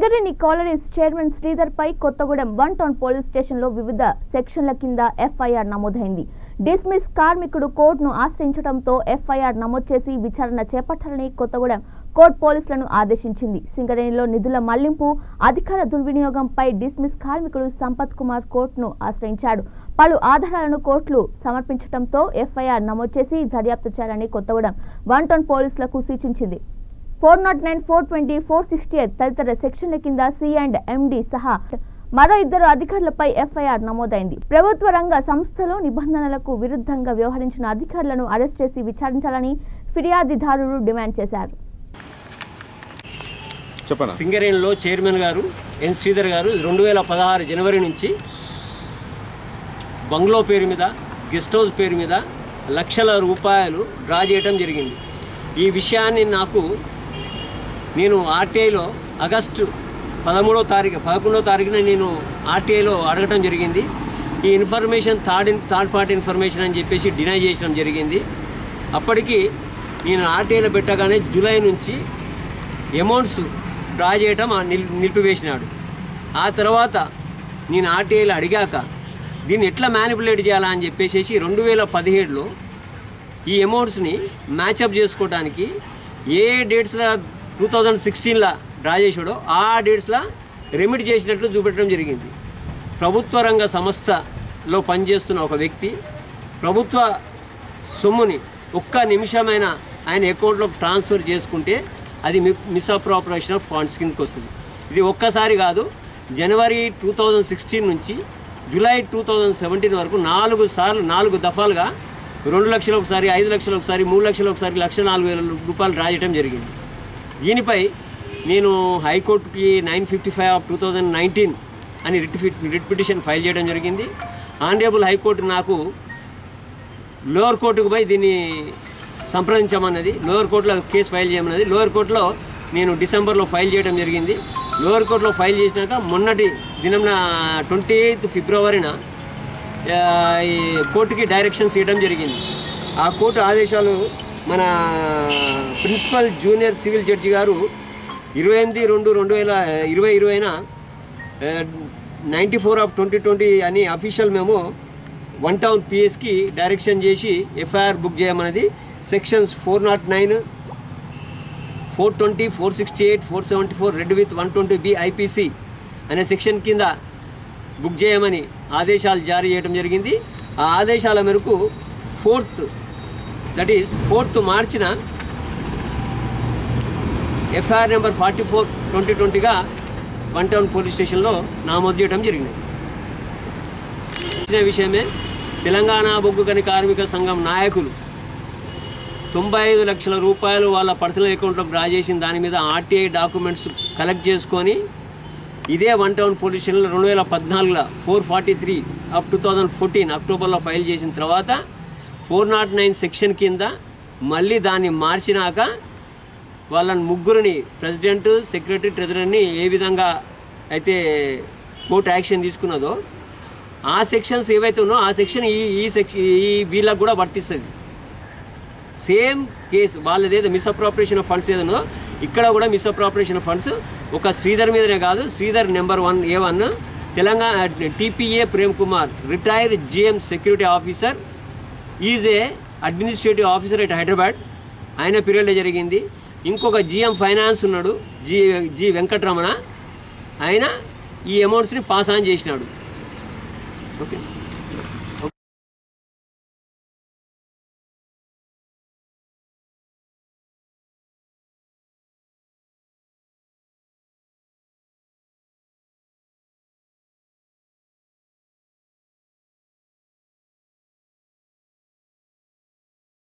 Singareni colonies chairman Sridhar పై Kothagudem one town police station లో వివిధ సెక్షన్ల కింద ఎఫ్ఐఆర్ నమోదైంది డిస్మిస్ కార్మికుడు కోర్టును ఆశ్రయించడంతో ఎఫ్ఐఆర్ నమోదు చేసి విచారణ చేపట్టాలని కొత్తగూడెం కోర్టు పోలీసులను ఆదేశించింది సింగరేణిలో నిధుల మళ్లింపు అధికార దుర్వినియోగంపై డిస్మిస్ కార్మికుడు సంపత్ కుమార్ కోర్టును ఆశ్రయించాడు పలు ఆధారాలను కోర్టులు సమర్పించడంతో ఎఫ్ఐఆర్ నమోదు చేసి దర్యాప్తు చేయాలని కొత్తగూడెం వన్ టౌన్ పోలీసులకు సూచించింది four naught nine four twenty four sixty eight తదితర సెక్షన్ల కింద సి అండ్ ఎండి సహా మరో ఇద్దరు అధికారులపై ఎఫ్ఐఆర్ నమోదైంది ప్రభుత్వ రంగ సంస్థలో నిబంధనలకు విరుద్ధంగా వ్యవహరించిన అధికారులను అరెస్ట్ చేసి విచారించాలని ఫిర్యాదిదారులు డిమాండ్ చేశారు చెప్పనా సింగరేణిలో చైర్మన్ గారు ఎన్ శ్రీధర్ గారు రెండు వేల పదహారు జనవరి నుంచి బంగ్లో పేరు మీద గెస్ట్ హౌస్ పేరు మీద లక్షల రూపాయలు డ్రా చేయడం జరిగింది ఈ విషయాన్ని నాకు నేను ఆర్టీఐలో ఆగస్టు పదమూడో తారీఖు పదకొండో తారీఖున నేను ఆర్టీఐలో అడగటం జరిగింది ఈ information third in third party information అని చెప్పేసి డినై చేయడం జరిగింది అప్పటికి నేను ఆర్టీఐలో పెట్టగానే జూలై నుంచి అమౌంట్స్ డ్రా చేయటం ఆ నిల్ నిలిపివేసినాడు ఆ తర్వాత నేను ఆర్టీఐలో అడిగాక దీన్ని ఎట్లా మ్యానిపులేట్ చేయాలా అని చెప్పేసి రెండు వేల పదిహేడులో ఈ అమౌంట్స్ని మ్యాచప్ చేసుకోవడానికి ఏ డేట్స్లో టూ థౌజండ్ సిక్స్టీన్లో డ్రా చేసాడో ఆ డేట్స్లో రెమిట్ చేసినట్లు చూపెట్టడం జరిగింది ప్రభుత్వ రంగ సంస్థలో పనిచేస్తున్న ఒక వ్యక్తి ప్రభుత్వ సొమ్ముని ఒక్క నిమిషమైన ఆయన అకౌంట్లోకి ట్రాన్స్ఫర్ చేసుకుంటే అది మిస్అప్రాపరేషన్ ఆఫ్ ఫండ్స్ కిందకి వస్తుంది ఇది ఒక్కసారి కాదు జనవరి టూ థౌజండ్ సిక్స్టీన్ నుంచి జూలై టూ థౌజండ్ సెవెంటీన్ వరకు నాలుగు సార్లు నాలుగు దఫాలుగా రెండు లక్షలు ఒకసారి ఐదు లక్షలు ఒకసారి మూడు లక్షలు ఒకసారి లక్ష నాలుగు వేల రూపాయలు డ్రా చేయడం జరిగింది దీనిపై నేను హైకోర్టుకి nine fifty five of two thousand nineteen అని writ fit writ petition file చేయడం జరిగింది ఆనరేబుల్ హైకోర్టు నాకు లోవర్ కోర్టుకు పోయి దీన్ని సంప్రదించమన్నది లోవర్ కోర్టులో కేసు ఫైల్ చేయమన్నది లోవర్ కోర్టులో నేను డిసెంబర్లో ఫైల్ చేయడం జరిగింది లోవర్ కోర్టులో ఫైల్ చేసినాక మొన్నటి దినంన ట్వంటీ ఎయిత్ ఫిబ్రవరిన ఆ, ఈ కోర్టుకి డైరెక్షన్స్ ఇవ్వడం జరిగింది ఆ కోర్టు ఆదేశాలు మన ప్రిన్సిపల్ జూనియర్ సివిల్ జడ్జి గారు ఇరవై ఎనిమిది రెండు రెండు వేల ఇరవై ఇరవైన ninety four of twenty twenty అని అఫీషియల్ మేము వన్ టౌన్ పిఎస్కి డైరెక్షన్ చేసి ఎఫ్ఐఆర్ బుక్ చేయమన్నది sections four naught nine four twenty four sixty eight four seventy four read with one twenty B IPC అనే సెక్షన్ కింద బుక్ చేయమని ఆదేశాలు జారీ చేయడం జరిగింది ఆ ఆదేశాల మేరకు ఫోర్త్ దట్ ఈస్ ఫోర్త్ మార్చిన FIR number forty four twenty ట్వంటీగా వన్ టౌన్ పోలీస్ స్టేషన్లో నామోదు చేయడం జరిగింది ఇచ్చిన విషయమే తెలంగాణ బొగ్గు గని కార్మిక సంఘం నాయకులు తొంభై ఐదు లక్షల రూపాయలు వాళ్ళ పర్సనల్ అకౌంట్లోకి డ్రా చేసిన దాని మీద ఆర్టీఐ డాక్యుమెంట్స్ కలెక్ట్ చేసుకొని ఇదే వన్ టౌన్ పోలీస్ స్టేషన్లో రెండు వేల పద్నాలుగులో four forty three of two thousand fourteen అక్టోబర్లో ఫైల్ చేసిన తర్వాత ఫోర్ నాట్ నైన్ సెక్షన్ కింద మళ్ళీ దాన్ని మార్చినాక వాళ్ళని ముగ్గురిని ప్రెసిడెంట్ సెక్రటరీ ట్రెజరర్ని ఏ విధంగా అయితే కోర్టు యాక్షన్ తీసుకున్నదో ఆ సెక్షన్స్ ఏవైతే ఉన్నాయో ఆ సెక్షన్ ఈ ఈ సెక్షన్ ఈ వీళ్ళకు కూడా వర్తిస్తుంది సేమ్ కేసు వాళ్ళది ఏదో మిస్అప్రాపరేషన్ ఆఫ్ ఫండ్స్ ఏదో ఉందో ఇక్కడ కూడా మిస్అప్రాపరేషన్ ఆఫ్ ఫండ్స్ ఒక శ్రీధర్ మీదనే కాదు Sridhar number one A one Telangana TPA Prem Kumar retired GM security officer is a administrative officer at Hyderabad ఆయన పీరియడ్లో జరిగింది ఇంకొక జిఎం ఫైనాన్స్ ఉన్నాడు జి జి వెంకటరమణ ఆయన ఈ అమౌంట్స్ని పాస్ ఆన్ చేసినాడు ఓకే